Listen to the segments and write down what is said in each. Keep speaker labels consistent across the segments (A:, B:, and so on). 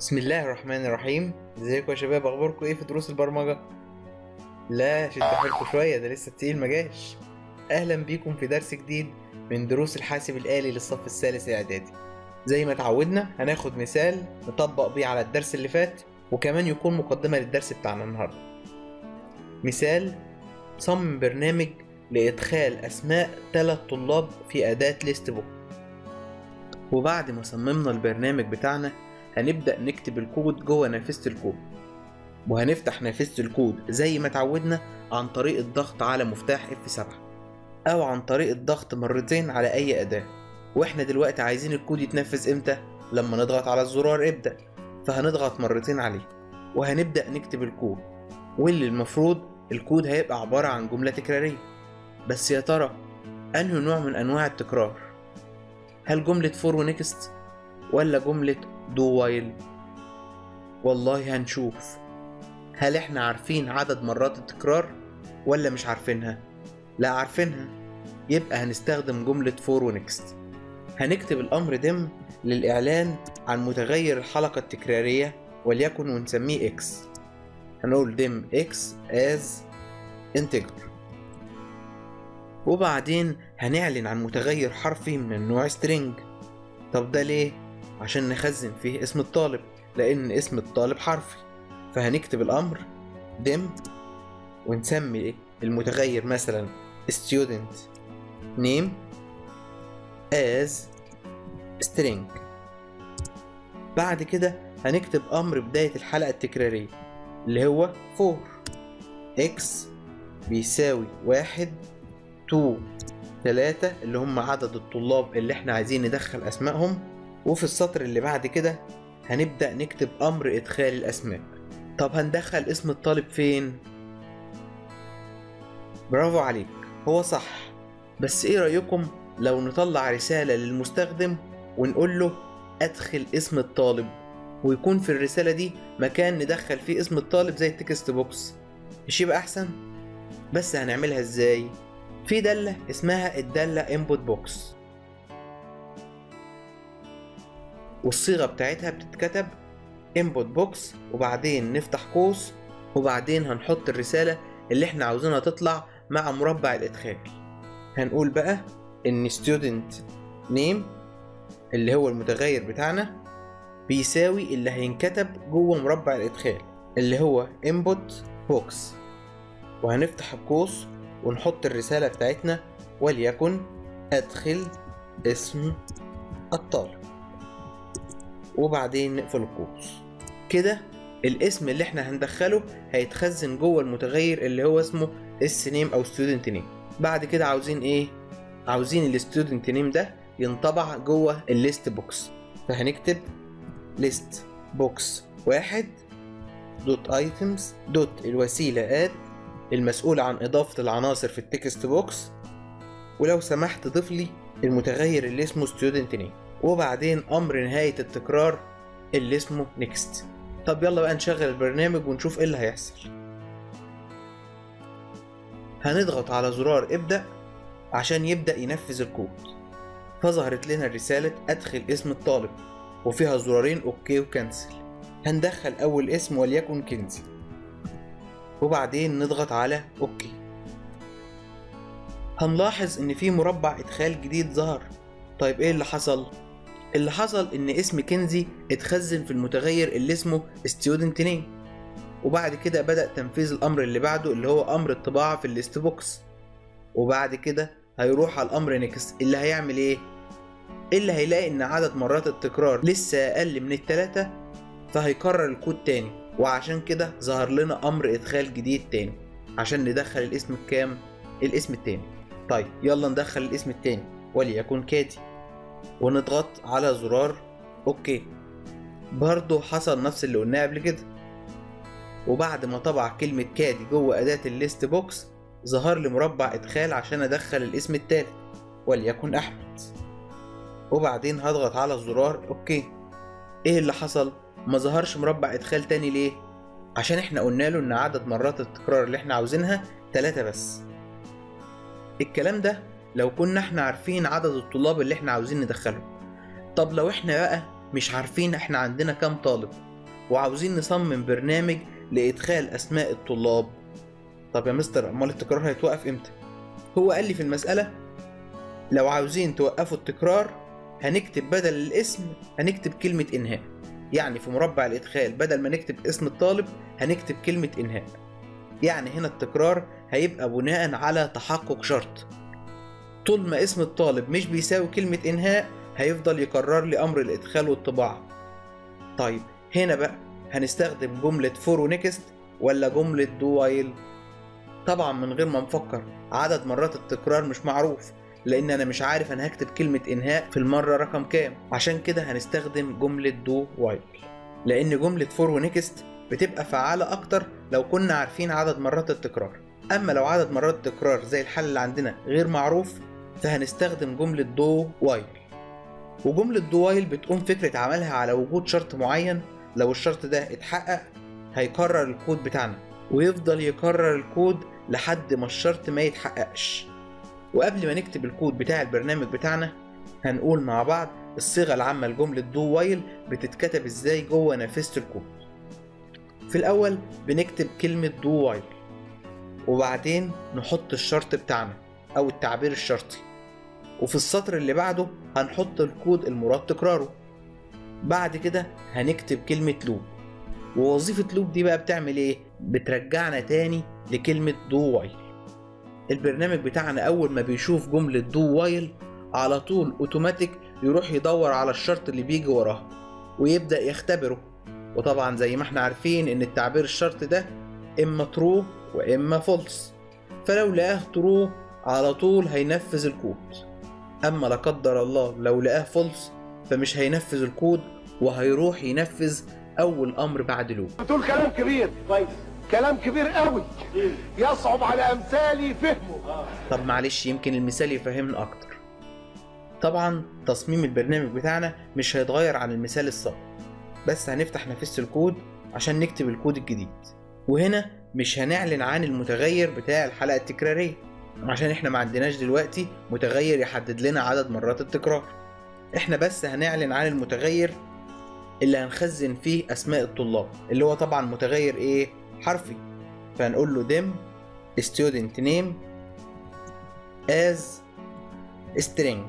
A: بسم الله الرحمن الرحيم ازيكم يا شباب اخباركم ايه في دروس البرمجه لا شدوا حيلكم شويه ده لسه التقيل ما جاش اهلا بيكم في درس جديد من دروس الحاسب الالي للصف الثالث اعدادي زي ما اتعودنا هناخد مثال نطبق بيه على الدرس اللي فات وكمان يكون مقدمه للدرس بتاعنا النهارده مثال صمم برنامج لادخال اسماء ثلاث طلاب في اداه ليست بوك وبعد ما صممنا البرنامج بتاعنا هنبدأ نكتب الكود جوه نافذة الكود وهنفتح نافذة الكود زي ما اتعودنا عن طريق الضغط على مفتاح F7 أو عن طريق الضغط مرتين على أي أداة وإحنا دلوقتي عايزين الكود يتنفذ إمتى؟ لما نضغط على الزرار ابدأ فهنضغط مرتين عليه وهنبدأ نكتب الكود واللي المفروض الكود هيبقى عبارة عن جملة تكرارية بس يا ترى أنهي نوع من أنواع التكرار؟ هل جملة فور ونكست ولا جملة دو وايل والله هنشوف هل احنا عارفين عدد مرات التكرار ولا مش عارفينها لا عارفينها يبقى هنستخدم جملة فور ونكست هنكتب الأمر دم للإعلان عن متغير الحلقة التكرارية وليكن ونسميه x هنقول دم x as integer وبعدين هنعلن عن متغير حرفي من النوع string طب ده ليه؟ عشان نخزن فيه اسم الطالب لأن اسم الطالب حرفي فهنكتب الأمر dim ونسمي المتغير مثلا student name as string بعد كده هنكتب أمر بداية الحلقة التكرارية اللي هو for x بيساوي واحد تو تلاتة اللي هم عدد الطلاب اللي احنا عايزين ندخل أسمائهم وفي السطر اللي بعد كده هنبدأ نكتب أمر إدخال الأسماء طب هندخل اسم الطالب فين؟ برافو عليك هو صح بس ايه رأيكم لو نطلع رسالة للمستخدم ونقول له أدخل اسم الطالب ويكون في الرسالة دي مكان ندخل فيه اسم الطالب زي التكست بوكس مش يبقى أحسن؟ بس هنعملها ازاي؟ في دالة اسمها الدالة input box والصيغة بتاعتها بتتكتب input box وبعدين نفتح قوس وبعدين هنحط الرسالة اللي احنا عاوزينها تطلع مع مربع الإدخال هنقول بقى إن student name اللي هو المتغير بتاعنا بيساوي اللي هينكتب جوه مربع الإدخال اللي هو input box وهنفتح القوس ونحط الرسالة بتاعتنا وليكن أدخل اسم الطالب وبعدين نقفل القوس كده الاسم اللي احنا هندخله هيتخزن جوه المتغير اللي هو اسمه اس نيم او ستودنت نيم بعد كده عاوزين ايه عاوزين الستودنت نيم ده ينطبع جوه الليست بوكس فهنكتب ليست بوكس واحد دوت ايتمز دوت الوسيلة اد المسؤول عن إضافة العناصر في التكست بوكس ولو سمحت ضيف لي المتغير اللي اسمه student name وبعدين أمر نهاية التكرار اللي اسمه next طب يلا بقى نشغل البرنامج ونشوف ايه اللي هيحصل هنضغط على زرار ابدأ عشان يبدأ ينفذ الكود فظهرت لنا رسالة أدخل اسم الطالب وفيها زرارين أوكي وكنسل هندخل أول اسم وليكن كنزي وبعدين نضغط على اوكي هنلاحظ ان في مربع ادخال جديد ظهر طيب ايه اللي حصل اللي حصل ان اسم كنزي اتخزن في المتغير اللي اسمه student name وبعد كده بدأ تنفيذ الامر اللي بعده اللي هو امر الطباعة في الليست بوكس وبعد كده هيروح على الامر نيكست اللي هيعمل ايه اللي هيلاقي ان عدد مرات التكرار لسه اقل من التلاتة فهيكرر الكود تاني وعشان كده ظهر لنا امر ادخال جديد تاني عشان ندخل الاسم الكام الاسم التاني طيب يلا ندخل الاسم التاني وليكن كاتي ونضغط على زرار اوكي برضه حصل نفس اللي قلناه قبل كده وبعد ما طبع كلمة كادي جوه أداة الليست بوكس ظهر لي مربع إدخال عشان أدخل الاسم التالت وليكن أحمد وبعدين هضغط على الزرار أوكي إيه اللي حصل؟ ما ظهرش مربع ادخال تاني ليه عشان احنا قلنا له ان عدد مرات التكرار اللي احنا عاوزينها تلاتة بس الكلام ده لو كنا احنا عارفين عدد الطلاب اللي احنا عاوزين ندخلهم طب لو احنا بقى مش عارفين احنا عندنا كام طالب وعاوزين نصمم برنامج لإدخال أسماء الطلاب طب يا مستر أمال التكرار هيتوقف إمتى؟ هو قال لي في المسألة لو عاوزين توقفوا التكرار هنكتب بدل الاسم هنكتب كلمة إنهاء يعني في مربع الإدخال بدل ما نكتب اسم الطالب هنكتب كلمة إنهاء يعني هنا التكرار هيبقى بناء على تحقق شرط طول ما اسم الطالب مش بيساوي كلمة إنهاء هيفضل يكرر لي أمر الإدخال والطباعة طيب هنا بقى هنستخدم جملة فور ونكست ولا جملة دو وايل طبعا من غير ما نفكر عدد مرات التكرار مش معروف لان انا مش عارف انا هكتب كلمة انهاء في المرة رقم كام عشان كده هنستخدم جملة دو وايل لان جملة فور ونكست بتبقى فعالة اكتر لو كنا عارفين عدد مرات التكرار اما لو عدد مرات التكرار زي الحل اللي عندنا غير معروف فهنستخدم جملة دو وايل وجملة دو وايل بتقوم فكرة عملها على وجود شرط معين لو الشرط ده اتحقق هيكرر الكود بتاعنا ويفضل يكرر الكود لحد ما الشرط ما يتحققش وقبل ما نكتب الكود بتاع البرنامج بتاعنا هنقول مع بعض الصيغة العامة لجملة دو وايل بتتكتب ازاي جوه نافذة الكود في الأول بنكتب كلمة دو وايل وبعدين نحط الشرط بتاعنا أو التعبير الشرطي وفي السطر اللي بعده هنحط الكود المراد تكراره بعد كده هنكتب كلمة لوب ووظيفة لوب دي بقى بتعمل ايه؟ بترجعنا تاني لكلمة دو وايل البرنامج بتاعنا أول ما بيشوف جملة دو وايل على طول اوتوماتيك يروح يدور على الشرط اللي بيجي وراه ويبدأ يختبره وطبعا زي ما احنا عارفين ان التعبير الشرط ده اما ترو واما فولس فلو لقاه ترو على طول هينفذ الكود اما لا قدر الله لو لقاه فولس فمش هينفذ الكود وهيروح ينفذ اول امر بعد لوب
B: بتقول كلام كبير كويس كلام كبير قوي يصعب على امثالي فهمه
A: طب معلش يمكن المثال يفهمنا اكتر طبعا تصميم البرنامج بتاعنا مش هيتغير عن المثال السابق بس هنفتح نافذة الكود عشان نكتب الكود الجديد وهنا مش هنعلن عن المتغير بتاع الحلقة التكرارية عشان احنا ما عندناش دلوقتي متغير يحدد لنا عدد مرات التكرار احنا بس هنعلن عن المتغير اللي هنخزن فيه اسماء الطلاب اللي هو طبعا متغير ايه حرفي فهنقول له dim student name as string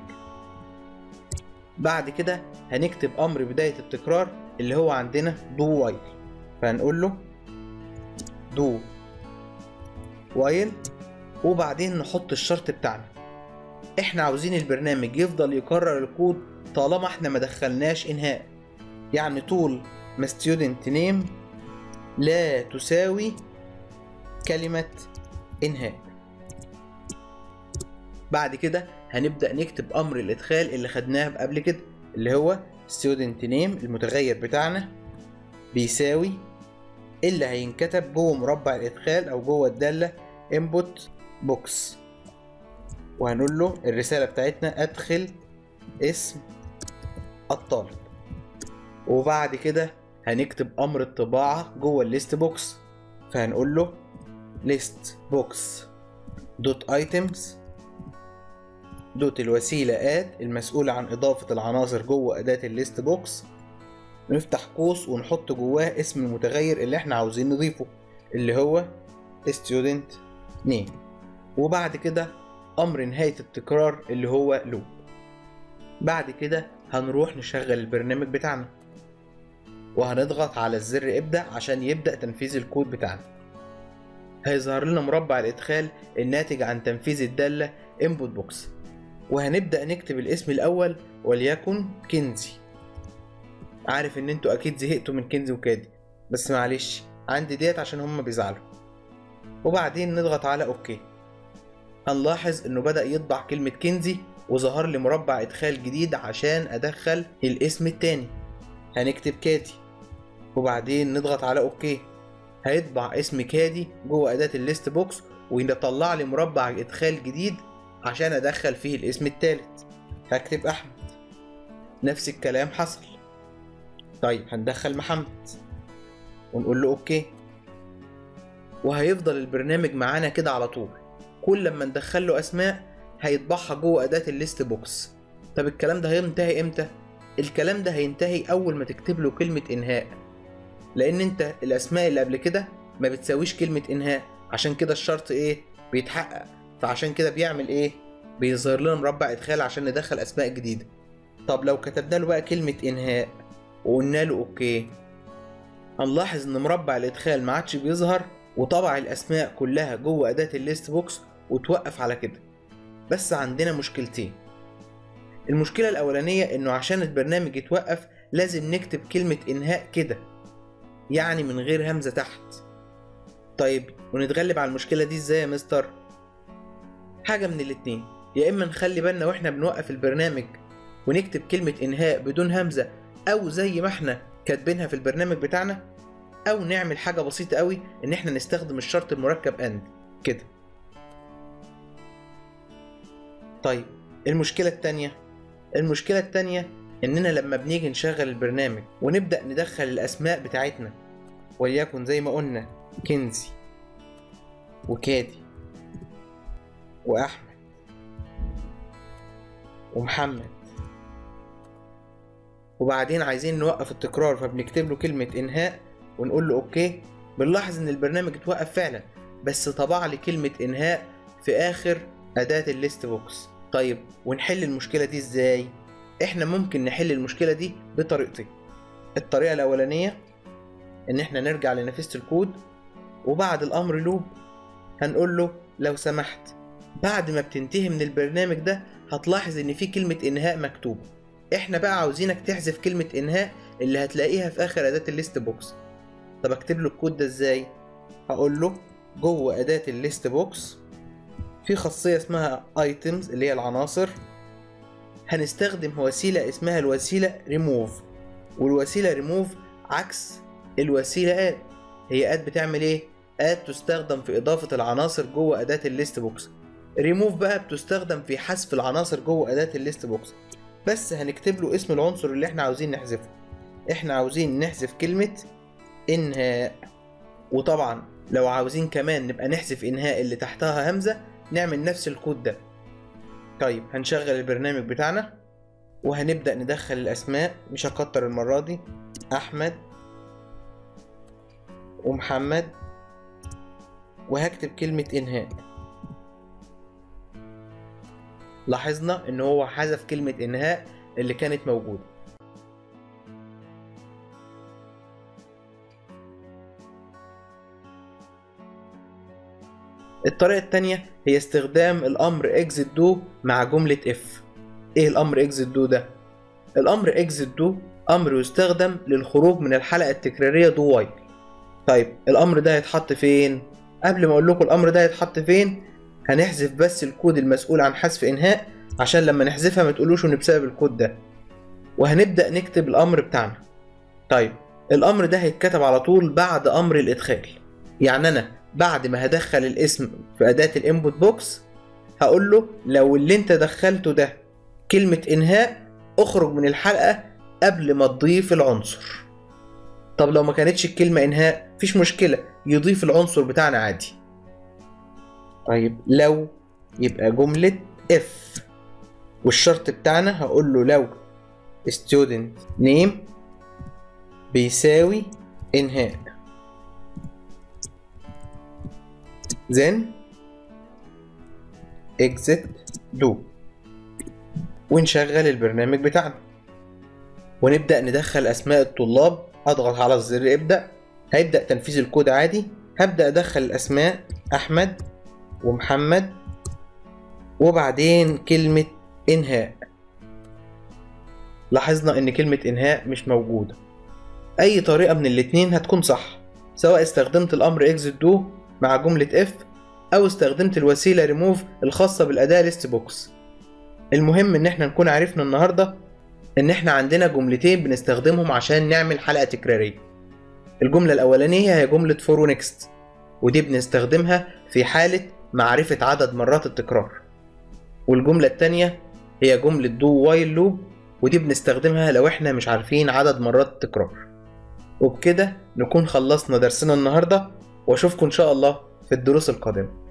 A: بعد كده هنكتب امر بداية التكرار اللي هو عندنا do while فهنقول له do while وبعدين نحط الشرط بتاعنا احنا عاوزين البرنامج يفضل يكرر الكود طالما احنا ما دخلناش انهاء يعني طول ما student name لا تساوي كلمة انهاء بعد كده هنبدأ نكتب أمر الإدخال اللي خدناه قبل كده اللي هو student name المتغير بتاعنا بيساوي اللي هينكتب جوه مربع الإدخال أو جوه الدالة input box وهنقول له الرسالة بتاعتنا أدخل اسم الطالب وبعد كده هنكتب أمر الطباعة جوه الليست بوكس فهنقول له list box دوت items دوت الوسيلة اد المسؤولة عن إضافة العناصر جوه أداة الليست بوكس نفتح قوس ونحط جواه اسم المتغير اللي احنا عاوزين نضيفه اللي هو student name وبعد كده أمر نهاية التكرار اللي هو loop بعد كده هنروح نشغل البرنامج بتاعنا وهنضغط على الزر ابدأ عشان يبدأ تنفيذ الكود بتاعنا هيظهر لنا مربع الإدخال الناتج عن تنفيذ الدالة input box وهنبدأ نكتب الاسم الأول وليكن كنزي عارف ان انتوا اكيد زهقتوا من كنزي وكادي بس معلش عندي ديت عشان هما بيزعلوا وبعدين نضغط على اوكي هنلاحظ انه بدأ يطبع كلمة كنزي وظهر لي مربع ادخال جديد عشان ادخل الاسم التاني هنكتب كادي وبعدين نضغط على اوكي هيطبع اسم كادي جوه اداة الليست بوكس ويطلع لي مربع ادخال جديد عشان ادخل فيه الاسم التالت هكتب احمد نفس الكلام حصل طيب هندخل محمد ونقول له اوكي وهيفضل البرنامج معانا كده على طول كل لما ندخل له اسماء هيطبعها جوه اداة الليست بوكس طب الكلام ده هينتهي امتى الكلام ده هينتهي اول ما تكتب له كلمة انهاء لان انت الاسماء اللي قبل كده ما بتساويش كلمة انهاء عشان كده الشرط ايه بيتحقق فعشان كده بيعمل ايه بيظهر لنا مربع ادخال عشان ندخل اسماء جديدة طب لو كتبنا له بقى كلمة انهاء وقلنا له اوكي هنلاحظ ان مربع الادخال ما عادش بيظهر وطبع الاسماء كلها جوه اداة الليست بوكس وتوقف على كده بس عندنا مشكلتين المشكلة الأولانية إنه عشان البرنامج يتوقف لازم نكتب كلمة إنهاء كده يعني من غير همزة تحت طيب ونتغلب على المشكلة دي إزاي يا مستر؟ حاجة من الاتنين يا إما نخلي بالنا وإحنا بنوقف البرنامج ونكتب كلمة إنهاء بدون همزة أو زي ما إحنا كاتبينها في البرنامج بتاعنا أو نعمل حاجة بسيطة قوي إن إحنا نستخدم الشرط المركب أند كده طيب المشكلة التانية المشكلة التانية إننا لما بنيجي نشغل البرنامج ونبدأ ندخل الأسماء بتاعتنا وليكن زي ما قلنا كنزي وكادي وأحمد ومحمد وبعدين عايزين نوقف التكرار فبنكتب له كلمة إنهاء ونقول له أوكي بنلاحظ إن البرنامج اتوقف فعلا بس طبع لي كلمة إنهاء في آخر أداة الليست بوكس طيب ونحل المشكلة دي ازاي؟ احنا ممكن نحل المشكلة دي بطريقتين الطريقة الأولانية إن احنا نرجع لنافذة الكود وبعد الأمر لوب هنقول له لو سمحت بعد ما بتنتهي من البرنامج ده هتلاحظ إن في كلمة إنهاء مكتوبة احنا بقى عاوزينك تحذف كلمة إنهاء اللي هتلاقيها في آخر أداة الليست بوكس طب أكتب له الكود ده ازاي؟ هقول له جوه أداة الليست بوكس في خاصية اسمها ايتمز اللي هي العناصر هنستخدم وسيلة اسمها الوسيلة ريموف والوسيلة ريموف عكس الوسيلة اد هي اد بتعمل ايه؟ اد تستخدم في اضافة العناصر جوه اداة الليست بوكس ريموف بقى بتستخدم في حذف العناصر جوه اداة الليست بوكس بس هنكتب له اسم العنصر اللي احنا عاوزين نحذفه احنا عاوزين نحذف كلمة انهاء وطبعا لو عاوزين كمان نبقى نحذف انهاء اللي تحتها همزة نعمل نفس الكود ده طيب هنشغل البرنامج بتاعنا وهنبدأ ندخل الأسماء مش هكتر المرة دي أحمد ومحمد وهكتب كلمة إنهاء لاحظنا إن هو حذف كلمة إنهاء اللي كانت موجودة الطريقة التانية هي استخدام الأمر exit do مع جملة if إيه الأمر exit do ده؟ الأمر exit do أمر يستخدم للخروج من الحلقة التكرارية do while طيب الأمر ده هيتحط فين؟ قبل ما أقول لكم الأمر ده هيتحط فين هنحذف بس الكود المسؤول عن حذف إنهاء عشان لما نحذفها ما تقولوش إن بسبب الكود ده وهنبدأ نكتب الأمر بتاعنا طيب الأمر ده هيتكتب على طول بعد أمر الإدخال يعني أنا بعد ما هدخل الاسم في أداة الانبوت بوكس هقول له لو اللي انت دخلته ده كلمة انهاء اخرج من الحلقة قبل ما تضيف العنصر طب لو ما كانتش الكلمة انهاء مفيش مشكلة يضيف العنصر بتاعنا عادي طيب لو يبقى جملة if والشرط بتاعنا هقول له لو student name بيساوي انهاء then exit do ونشغل البرنامج بتاعنا ونبدأ ندخل أسماء الطلاب أضغط على الزر ابدأ هيبدأ تنفيذ الكود عادي هبدأ أدخل الأسماء أحمد ومحمد وبعدين كلمة إنهاء لاحظنا إن كلمة إنهاء مش موجودة أي طريقة من الاتنين هتكون صح سواء استخدمت الأمر exit do مع جملة if أو استخدمت الوسيلة remove الخاصة بالأداة list box المهم إن احنا نكون عرفنا النهاردة إن احنا عندنا جملتين بنستخدمهم عشان نعمل حلقة تكرارية الجملة الأولانية هي جملة for ونكست ودي بنستخدمها في حالة معرفة عدد مرات التكرار والجملة التانية هي جملة do while loop ودي بنستخدمها لو احنا مش عارفين عدد مرات التكرار وبكده نكون خلصنا درسنا النهارده واشوفكم ان شاء الله في الدروس القادمه